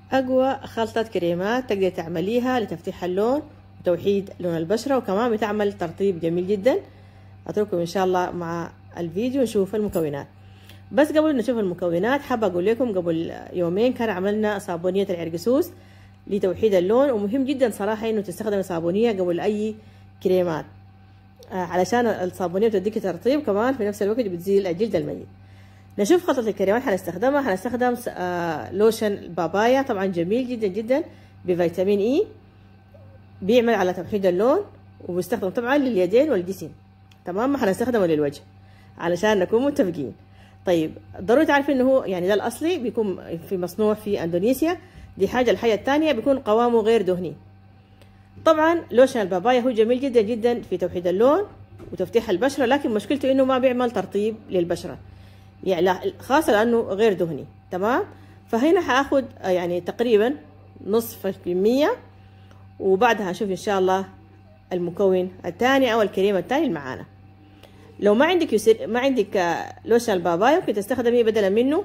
أقوى خلطة كريمات تقدر تعمليها لتفتيح اللون وتوحيد لون البشرة وكمان بتعمل ترطيب جميل جدا أترككم إن شاء الله مع الفيديو نشوف المكونات بس قبل نشوف المكونات حابة أقول لكم قبل يومين كان عملنا صابونية العرقسوس لتوحيد اللون ومهم جدا صراحة إنه تستخدمي صابونية قبل أي كريمات آه علشان الصابونية بتديك ترطيب كمان في نفس الوقت بتزيل الجلد الميت نشوف خلطة الكريمات حنستخدمها حنستخدم آه لوشن بابايا طبعا جميل جدا جدا بفيتامين اي بيعمل على توحيد اللون وبيستخدم طبعا لليدين والجسم تمام ما حنستخدمه للوجه علشان نكون متفقين طيب ضروري تعرفي انه هو يعني ده الاصلي بيكون في مصنوع في اندونيسيا دي حاجه الحاجه الثانيه بيكون قوامه غير دهني طبعا لوشن البابايا هو جميل جدا جدا في توحيد اللون وتفتيح البشره لكن مشكلته انه ما بيعمل ترطيب للبشره يعني خاصه لانه غير دهني تمام فهنا حاخد يعني تقريبا نصف الكميه وبعدها هنشوف ان شاء الله المكون الثاني او الكريم الثاني اللي معانا لو ما عندك يسر... ما عندك لوشن البابايا ممكن تستخدمي بدلا منه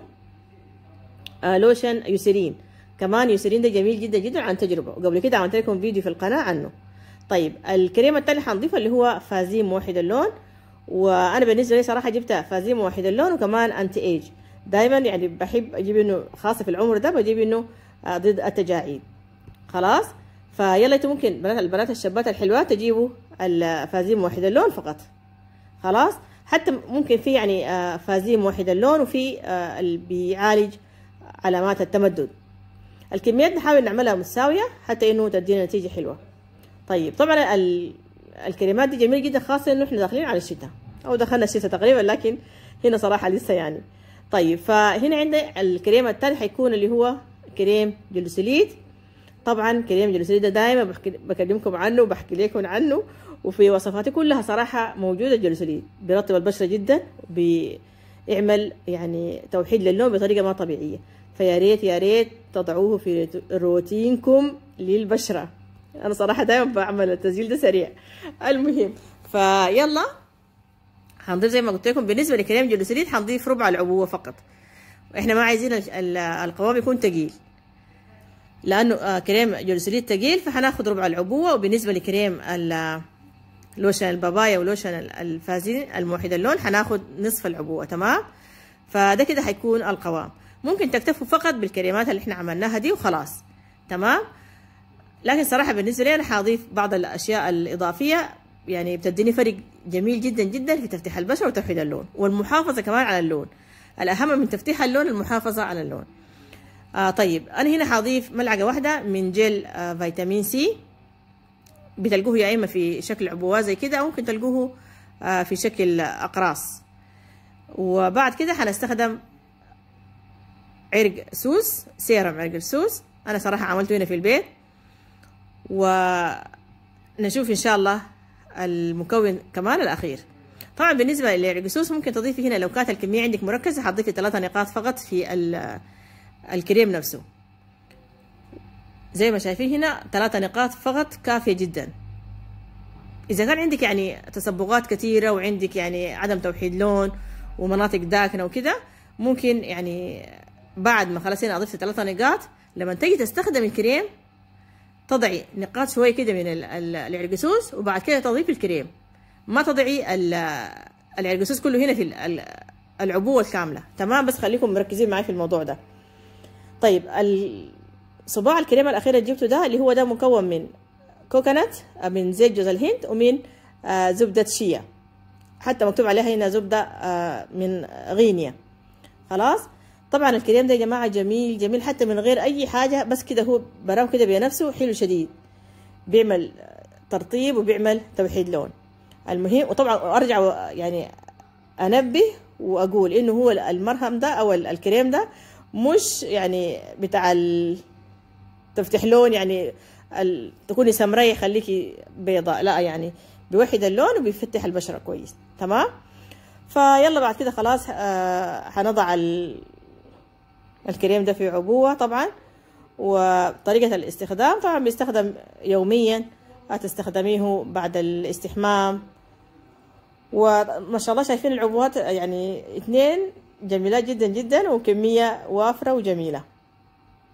لوشن يوسرين كمان يوسرين ده جميل جدا جدا عن تجربه وقبل كده عملت لكم فيديو في القناه عنه طيب الكريم الثاني حنضيفه اللي هو فازيم موحد اللون وانا بالنسبه لي صراحه جبت فازيم موحد اللون وكمان انتي ايج دائما يعني بحب اجيب انه خاصه في العمر ده بجيب انه ضد التجاعيد خلاص فيلا انتوا ممكن بنات البنات الشابات الحلوات تجيبوا الفازيم موحد اللون فقط خلاص حتى ممكن في يعني فازيم موحد اللون وفي اللي بيعالج علامات التمدد الكميات نحاول نعملها متساوية حتى انه تدينا نتيجة حلوة طيب طبعا الكريمات دي جميل جدا خاصة انه احنا داخلين على الشتاء او دخلنا الشتاء تقريبا لكن هنا صراحة لسه يعني طيب فهنا عندي الكريم الثاني حيكون اللي هو كريم جلوسيليد طبعا كريم جلوسيليد ده دايما بكلمكم عنه وبحكي لكم عنه وفي وصفاتي كلها صراحة موجودة الجلوسيليد بيرطب البشرة جدا بيعمل يعني توحيد للون بطريقة ما طبيعية فيا ريت يا ريت تضعوه في روتينكم للبشرة أنا صراحة دائما بعمل التسجيل ده سريع المهم فيلا هنضيف زي ما قلت لكم بالنسبة لكريم جلوسيليد هنضيف ربع العبوة فقط احنا ما عايزين القوام يكون تقيل لانه كريم جلوسيليد تقيل فهناخد ربع العبوه وبالنسبه لكريم لوشن البابايا ولوشن الفازين الموحد اللون هناخد نصف العبوه تمام فده كده هيكون القوام ممكن تكتفوا فقط بالكريمات اللي احنا عملناها دي وخلاص تمام لكن صراحه بالنسبه لي انا حاضيف بعض الاشياء الاضافيه يعني بتديني فرق جميل جدا جدا في تفتيح البشره وتوحيد اللون والمحافظه كمان على اللون الاهم من تفتيح اللون المحافظه على اللون آه طيب انا هنا حاضيف ملعقه واحده من جل آه فيتامين سي بتلقوه يا اما في شكل عبوات زي كده او ممكن تلقوه آه في شكل اقراص وبعد كده هنستخدم عرق سوس سيرم عرق السوس انا صراحه عملته هنا في البيت ونشوف ان شاء الله المكون كمان الاخير طبعا بالنسبه لعرق السوس ممكن تضيفي هنا لو كانت الكميه عندك مركزه حتضيفي ثلاثة نقاط فقط في الكريم نفسه زي ما شايفين هنا ثلاثة نقاط فقط كافية جدا إذا كان عندك يعني تصبغات كثيرة وعندك يعني عدم توحيد لون ومناطق داكنة وكده ممكن يعني بعد ما خلاص هنا أضفت ثلاثة نقاط لما تيجي تستخدم الكريم تضعي نقاط شوية كده من العرقسوس وبعد كده تضيفي الكريم ما تضعي العرقسوس كله هنا في العبوة الكاملة تمام بس خليكم مركزين معي في الموضوع ده طيب صباع الكريمة الأخيرة اللي جبته ده اللي هو ده مكون من كوكونات من زيت جوز الهند ومن آه زبدة شيا حتى مكتوب عليها هنا زبدة آه من غينيا خلاص طبعا الكريم ده يا جماعة جميل جميل حتى من غير أي حاجة بس كده هو براه كده بنفسه حلو شديد بيعمل ترطيب وبيعمل توحيد لون المهم وطبعا أرجع يعني أنبه وأقول إنه هو المرهم ده أو الكريم ده مش يعني بتاع تفتح لون يعني ال... تكوني سمراء يخليكي بيضاء لا يعني بيوحد اللون وبيفتح البشرة كويس تمام فيلا بعد كده خلاص آه هنضع ال... الكريم ده في عبوة طبعا وطريقة الاستخدام طبعا بيستخدم يوميا هتستخدميه بعد الاستحمام وما شاء الله شايفين العبوات يعني اثنين جميلات جدا جدا وكمية وافرة وجميلة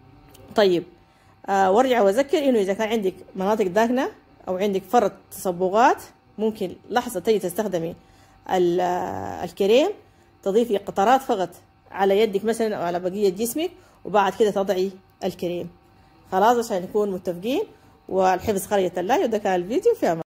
طيب آه وارجع واذكر انه اذا كان عندك مناطق داكنه او عندك فرط تصبغات ممكن لحظه تجي تستخدمي الكريم تضيفي قطرات فقط على يدك مثلا او على بقيه جسمك وبعد كده تضعي الكريم خلاص عشان نكون متفقين والحفظ خارج الثلاجه وده كان الفيديو في أمان.